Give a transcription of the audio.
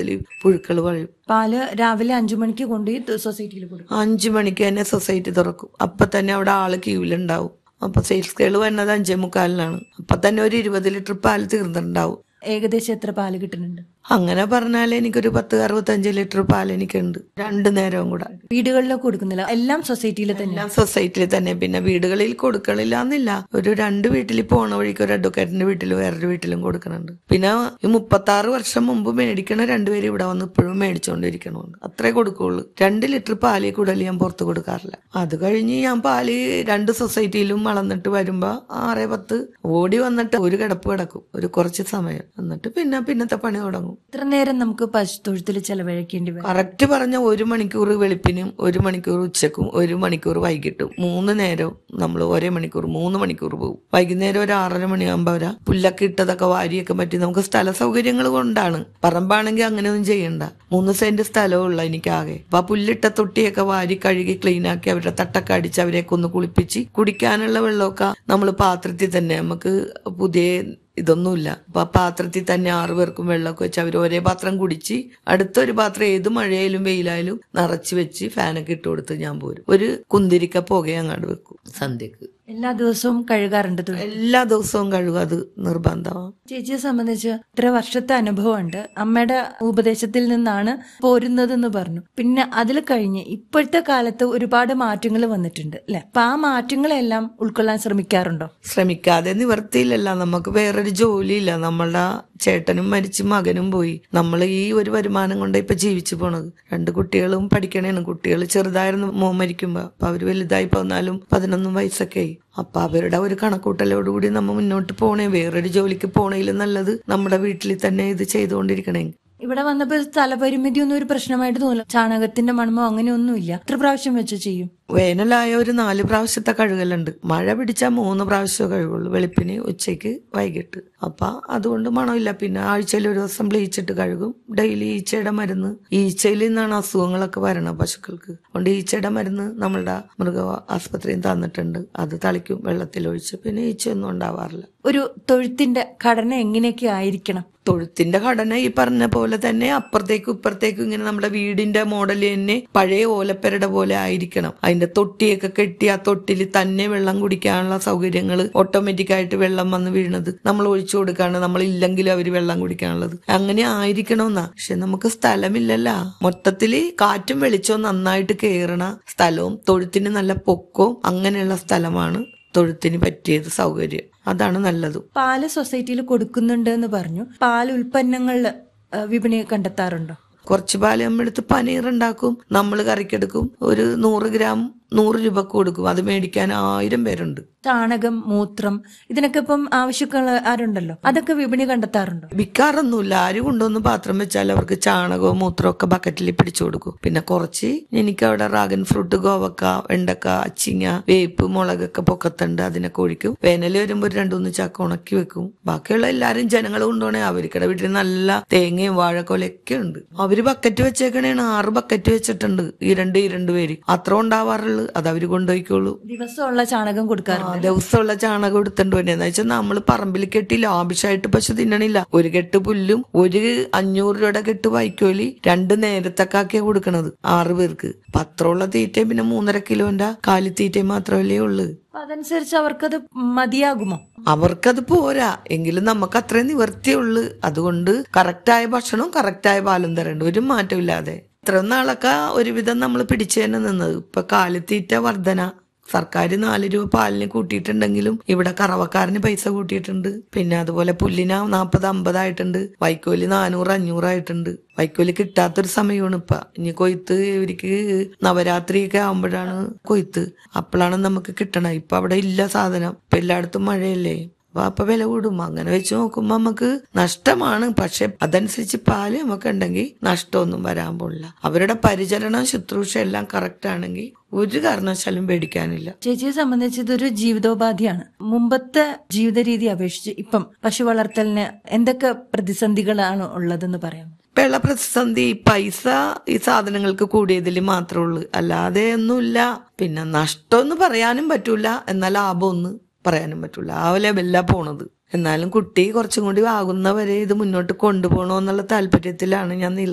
അതിൽ പുഴുക്കൾ വഴും പാല് രാവിലെ അഞ്ചു മണിക്ക് കൊണ്ടുപോയി സൊസൈറ്റിയിൽ കൊടുക്കും അഞ്ചു മണിക്ക് തന്നെ സൊസൈറ്റി തുറക്കും അപ്പൊ തന്നെ അവിടെ ആള് ക്യൂവിലുണ്ടാവും അപ്പൊ സെയിൽസ് ഗേൾ വരുന്നത് അഞ്ചേ മുക്കാലിനാണ് അപ്പൊ തന്നെ ഒരു ഇരുപത് ലിറ്റർ പാല് തീർന്നിട്ടുണ്ടാവും ഏകദേശം എത്ര പാല് കിട്ടുന്നുണ്ട് അങ്ങനെ പറഞ്ഞാൽ എനിക്കൊരു പത്ത് അറുപത്തഞ്ച് ലിറ്റർ പാൽ എനിക്കുണ്ട് രണ്ടു നേരവും കൂടെ വീടുകളിലൊക്കെ കൊടുക്കുന്നില്ല എല്ലാം സൊസൈറ്റിയിൽ തന്നെ എല്ലാം സൊസൈറ്റിയിൽ തന്നെ പിന്നെ വീടുകളിൽ കൊടുക്കണില്ല എന്നില്ല ഒരു രണ്ട് വീട്ടിൽ പോണ വഴിക്ക് ഒരു അഡ്വക്കേറ്റിന്റെ വീട്ടിലും വേറൊരു വീട്ടിലും കൊടുക്കുന്നുണ്ട് പിന്നെ ഈ മുപ്പത്തി ആറ് വർഷം മുമ്പ് മേടിക്കണ രണ്ടുപേരും ഇവിടെ വന്ന് ഇപ്പോഴും മേടിച്ചോണ്ടിരിക്കണുണ്ട് അത്രേ കൊടുക്കുള്ളൂ രണ്ട് ലിറ്റർ പാല് കൂടുതൽ ഞാൻ പുറത്ത് കൊടുക്കാറില്ല അത് കഴിഞ്ഞ് ഞാൻ പാല് രണ്ട് സൊസൈറ്റിയിലും വളർന്നിട്ട് വരുമ്പോ ആറേ പത്ത് ഓടി വന്നിട്ട് ഒരു കിടപ്പ് കിടക്കും ഒരു കുറച്ച് സമയം എന്നിട്ട് പിന്നെ പിന്നത്തെ പണി തുടങ്ങും ഇത്ര നേരം നമുക്ക് പശുത്തൊഴുത്തിൽ ചെലവഴിക്കേണ്ടി വരും കറക്റ്റ് പറഞ്ഞ ഒരു മണിക്കൂർ വെളുപ്പിനും ഒരു മണിക്കൂർ ഉച്ചക്കും ഒരു മണിക്കൂർ വൈകിട്ടും മൂന്ന് നേരവും നമ്മൾ ഒരേ മണിക്കൂർ മൂന്ന് മണിക്കൂർ പോകും വൈകുന്നേരം ഒരു ആറര മണിയാകുമ്പോൾ വരാ പുല്ലൊക്കെ ഇട്ടതൊക്കെ വാരിയൊക്കെ പറ്റി നമുക്ക് സ്ഥല സൗകര്യങ്ങൾ കൊണ്ടാണ് പറമ്പാണെങ്കിൽ അങ്ങനെയൊന്നും ചെയ്യണ്ട മൂന്ന് സെന്റ് സ്ഥലമുള്ള എനിക്കാകെ അപ്പൊ ആ പുല്ലിട്ട തൊട്ടിയൊക്കെ വാരി കഴുകി ക്ലീൻ ആക്കി അവരുടെ തട്ടൊക്കെ അടിച്ച് അവരെയൊക്കെ ഒന്ന് കുളിപ്പിച്ച് കുടിക്കാനുള്ള വെള്ളമൊക്കെ നമ്മൾ പാത്രത്തിൽ തന്നെ നമുക്ക് പുതിയ ഇതൊന്നുമില്ല അപ്പൊ ആ പാത്രത്തിൽ തന്നെ ആറു പേർക്കും വെള്ളമൊക്കെ വെച്ച് അവർ ഒരേ പാത്രം കുടിച്ച് അടുത്തൊരു പാത്രം ഏത് മഴയായാലും വെയിലായാലും നിറച്ച് വെച്ച് ഫാനൊക്കെ ഇട്ട് കൊടുത്ത് ഞാൻ പോരും ഒരു കുന്തിരിക്ക പുക അങ്ങാട് വെക്കും സന്ധ്യക്ക് എല്ലാ ദിവസവും കഴുകാറുണ്ട് തൊഴുത്ത് എല്ലാ ദിവസവും കഴുകും അത് നിർബന്ധമാണ് ചേച്ചിയെ സംബന്ധിച്ച് ഇത്ര വർഷത്തെ അനുഭവമുണ്ട് അമ്മയുടെ ഉപദേശത്തിൽ നിന്നാണ് പോരുന്നതെന്ന് പറഞ്ഞു പിന്നെ അതിൽ കഴിഞ്ഞ് ഇപ്പോഴത്തെ കാലത്ത് ഒരുപാട് മാറ്റങ്ങൾ വന്നിട്ടുണ്ട് അല്ലെ അപ്പൊ ആ മാറ്റങ്ങളെല്ലാം ഉൾക്കൊള്ളാൻ ശ്രമിക്കാറുണ്ടോ ശ്രമിക്കാതെ നിവർത്തിയില്ലല്ല നമുക്ക് വേറൊരു ജോലിയില്ല നമ്മളുടെ ചേട്ടനും മരിച്ച് മകനും പോയി നമ്മൾ ഈ ഒരു വരുമാനം കൊണ്ട് ഇപ്പൊ ജീവിച്ചു പോണത് രണ്ട് കുട്ടികളും പഠിക്കണേണ് കുട്ടികൾ ചെറുതായിരുന്നു മോൻ മരിക്കുമ്പോ അപ്പൊ അവര് വലുതായി പതിനാലും പതിനൊന്നും വയസ്സൊക്കെ ആയി അപ്പൊ അവരുടെ ഒരു കണക്കൂട്ടലോടുകൂടി നമ്മ മുന്നോട്ട് പോണേ വേറൊരു ജോലിക്ക് പോണേലും നല്ലത് നമ്മുടെ വീട്ടിൽ തന്നെ ഇത് ചെയ്തുകൊണ്ടിരിക്കണേ ഇവിടെ വന്നപ്പോൾ സ്ഥലപരിമിതി ഒന്നും ഒരു പ്രശ്നമായിട്ട് തോന്നില്ല ചാണകത്തിന്റെ മണമോ അങ്ങനെയൊന്നുമില്ല എത്ര പ്രാവശ്യം വെച്ച് ചെയ്യും വേനലായ ഒരു നാല് പ്രാവശ്യത്തെ കഴുകലുണ്ട് മഴ പിടിച്ചാൽ മൂന്ന് പ്രാവശ്യം കഴുകുള്ളൂ വെളുപ്പിന് ഉച്ചയ്ക്ക് വൈകിട്ട് അപ്പൊ അതുകൊണ്ട് മണമില്ല പിന്നെ ആഴ്ചയിൽ ഒരു ദിവസം ബ്ലീച്ചിട്ട് കഴുകും ഡെയിലി ഈച്ചയുടെ മരുന്ന് ഈച്ചയിൽ നിന്നാണ് അസുഖങ്ങളൊക്കെ വരണത് പശുക്കൾക്ക് അതുകൊണ്ട് ഈച്ചയുടെ മരുന്ന് നമ്മളുടെ മൃഗ ആസ്പത്രിയിൽ തന്നിട്ടുണ്ട് അത് തളിക്കും വെള്ളത്തിലൊഴിച്ച് പിന്നെ ഈച്ചയൊന്നും ഉണ്ടാവാറില്ല ഒരു തൊഴുത്തിന്റെ ഘടന എങ്ങനെയൊക്കെ ആയിരിക്കണം തൊഴുത്തിന്റെ ഘടന ഈ പറഞ്ഞ പോലെ തന്നെ അപ്പുറത്തേക്കും ഇപ്പുറത്തേക്കും ഇങ്ങനെ നമ്മുടെ വീടിന്റെ മോഡൽ തന്നെ പഴയ ഓലപ്പരയുടെ പോലെ ആയിരിക്കണം അതിന്റെ തൊട്ടിയൊക്കെ കെട്ടി ആ തൊട്ടിൽ തന്നെ വെള്ളം കുടിക്കാനുള്ള സൗകര്യങ്ങൾ ഓട്ടോമാറ്റിക് ആയിട്ട് വെള്ളം വന്ന് വീണത് നമ്മൾ ഒഴിച്ചു കൊടുക്കാണ് നമ്മൾ ഇല്ലെങ്കിലും അവര് വെള്ളം കുടിക്കാനുള്ളത് അങ്ങനെ ആയിരിക്കണമെന്നാ പക്ഷെ നമുക്ക് സ്ഥലമില്ലല്ല മൊത്തത്തില് കാറ്റും വെളിച്ചവും നന്നായിട്ട് കയറണ സ്ഥലവും തൊഴുത്തിന് നല്ല പൊക്കവും അങ്ങനെയുള്ള സ്ഥലമാണ് തൊഴുത്തിന് പറ്റിയത് സൗകര്യം അതാണ് നല്ലത് പാല് സൊസൈറ്റിയിൽ കൊടുക്കുന്നുണ്ട് എന്ന് പറഞ്ഞു പാൽ ഉൽപ്പന്നങ്ങളിൽ വിപണി കണ്ടെത്താറുണ്ടോ കുറച്ച് പാല് നമ്മളെടുത്ത് പനീർ ഉണ്ടാക്കും നമ്മൾ കറിക്കെടുക്കും ഒരു നൂറ് ഗ്രാം നൂറ് രൂപക്ക് കൊടുക്കും അത് മേടിക്കാൻ ആയിരം പേരുണ്ട് ചാണകം മൂത്രം ഇതിനൊക്കെ ഇപ്പം ആവശ്യക്കാരുണ്ടല്ലോ അതൊക്കെ വിപണി കണ്ടെത്താറുണ്ടോ വിൽക്കാറൊന്നുമില്ല ആര് കൊണ്ടുവന്ന് പാത്രം വെച്ചാൽ അവർക്ക് ചാണകവും മൂത്രവും ഒക്കെ ബക്കറ്റിൽ പിടിച്ചു കൊടുക്കും പിന്നെ കുറച്ച് എനിക്ക് അവിടെ റാഗൻ ഫ്രൂട്ട് ഗോവക്ക വെണ്ടക്ക അച്ചിങ്ങ വേപ്പ് മുളകൊക്കെ പൊക്കത്തുണ്ട് അതിനൊക്കെ ഒഴിക്കും വേനൽ വരുമ്പോൾ ഒരു രണ്ടു മൂന്ന് ചക്ക ഉണക്കി വെക്കും ബാക്കിയുള്ള എല്ലാരും ജനങ്ങൾ കൊണ്ടുപോണേ അവർക്കിടെ വീട്ടിൽ നല്ല തേങ്ങയും വാഴക്കൊലയൊക്കെ ഉണ്ട് അവര് ബക്കറ്റ് വെച്ചേക്കണേണ് ആറ് ബക്കറ്റ് വെച്ചിട്ടുണ്ട് ഈ രണ്ട് ഈ രണ്ട് പേര് അത്ര ഉണ്ടാവാറുള്ളൂ അത് അവര് കൊണ്ടുപോയിക്കോളൂ ദിവസമുള്ള ചാണകം കൊടുക്കാറുണ്ട് ദിവസമുള്ള ചാണകം എടുത്തോണ്ട് വന്നെ എന്ന് വെച്ചാൽ നമ്മൾ പറമ്പിൽ കെട്ടി ലാഭിഷായിട്ട് പശു തിന്നണില്ല ഒരു കെട്ട് പുല്ലും ഒരു അഞ്ഞൂറ് രൂപയുടെ കെട്ട് വൈക്കോലി രണ്ട് നേരത്തൊക്കെ ആക്കിയാ കൊടുക്കണത് ആറ് പേർക്ക് പത്രമുള്ള തീറ്റയും പിന്നെ മൂന്നര കിലോന്റെ കാലിത്തീറ്റയും മാത്രമല്ലേ ഉള്ളു അപ്പൊ അതനുസരിച്ച് അവർക്കത് മതിയാകുമോ അവർക്കത് പോരാ എങ്കിലും നമുക്ക് അത്രയും നിവർത്തിയുള്ളു അതുകൊണ്ട് കറക്റ്റായ ഭക്ഷണവും കറക്റ്റായ പാലും തരണ്ട ഒരു മാറ്റമില്ലാതെ ഇത്ര നാളൊക്കെ ഒരുവിധം നമ്മൾ പിടിച്ചു തന്നെ നിന്നത് ഇപ്പൊ കാലിത്തീറ്റ വർധന സർക്കാർ നാല് രൂപ പാലിന് കൂട്ടിയിട്ടുണ്ടെങ്കിലും ഇവിടെ കറവക്കാരന് പൈസ കൂട്ടിയിട്ടുണ്ട് പിന്നെ അതുപോലെ പുല്ലിന് നാൽപ്പത് അമ്പതായിട്ടുണ്ട് വൈക്കോല് നാനൂറ് അഞ്ഞൂറായിട്ടുണ്ട് വൈക്കോല് കിട്ടാത്തൊരു സമയമാണ് ഇപ്പൊ ഇനി കൊയ്ത്ത് ഇവർക്ക് നവരാത്രിയൊക്കെ ആവുമ്പോഴാണ് കൊയ്ത്ത് അപ്പോഴാണ് നമുക്ക് കിട്ടണത് ഇപ്പൊ അവിടെ ഇല്ല സാധനം ഇപ്പൊ എല്ലായിടത്തും മഴയല്ലേ അപ്പൊ അപ്പൊ വില കൂടും അങ്ങനെ വെച്ച് നോക്കുമ്പോ നമുക്ക് നഷ്ടമാണ് പക്ഷെ അതനുസരിച്ച് പാല് നമുക്ക് ഉണ്ടെങ്കിൽ നഷ്ടമൊന്നും വരാൻ പോണില്ല അവരുടെ പരിചരണം ശുശ്രൂഷ എല്ലാം കറക്റ്റ് ആണെങ്കിൽ ഒരു കാരണവശാലും പേടിക്കാനില്ല ചേച്ചിയെ സംബന്ധിച്ച് ഇതൊരു ജീവിതോപാധിയാണ് മുമ്പത്തെ ജീവിത രീതി അപേക്ഷിച്ച് ഇപ്പം പശു വളർത്തലിന് എന്തൊക്കെ പ്രതിസന്ധികളാണ് ഉള്ളതെന്ന് പറയാം വെള്ള പ്രതിസന്ധി പൈസ ഈ സാധനങ്ങൾക്ക് കൂടിയതിൽ മാത്രമേ ഉള്ളൂ അല്ലാതെ ഒന്നുമില്ല പിന്നെ നഷ്ടമൊന്നും പറയാനും പറ്റൂല എന്നാൽ ലാഭമൊന്നും പറയാനും പറ്റൂല ആ ലെവലിലാ പോണത് എന്നാലും കുട്ടി കുറച്ചും കൂടി ആകുന്നവരെ ഇത് മുന്നോട്ട് കൊണ്ടുപോകണമെന്നുള്ള താല്പര്യത്തിലാണ് ഞാൻ നിൽക്കുന്നത്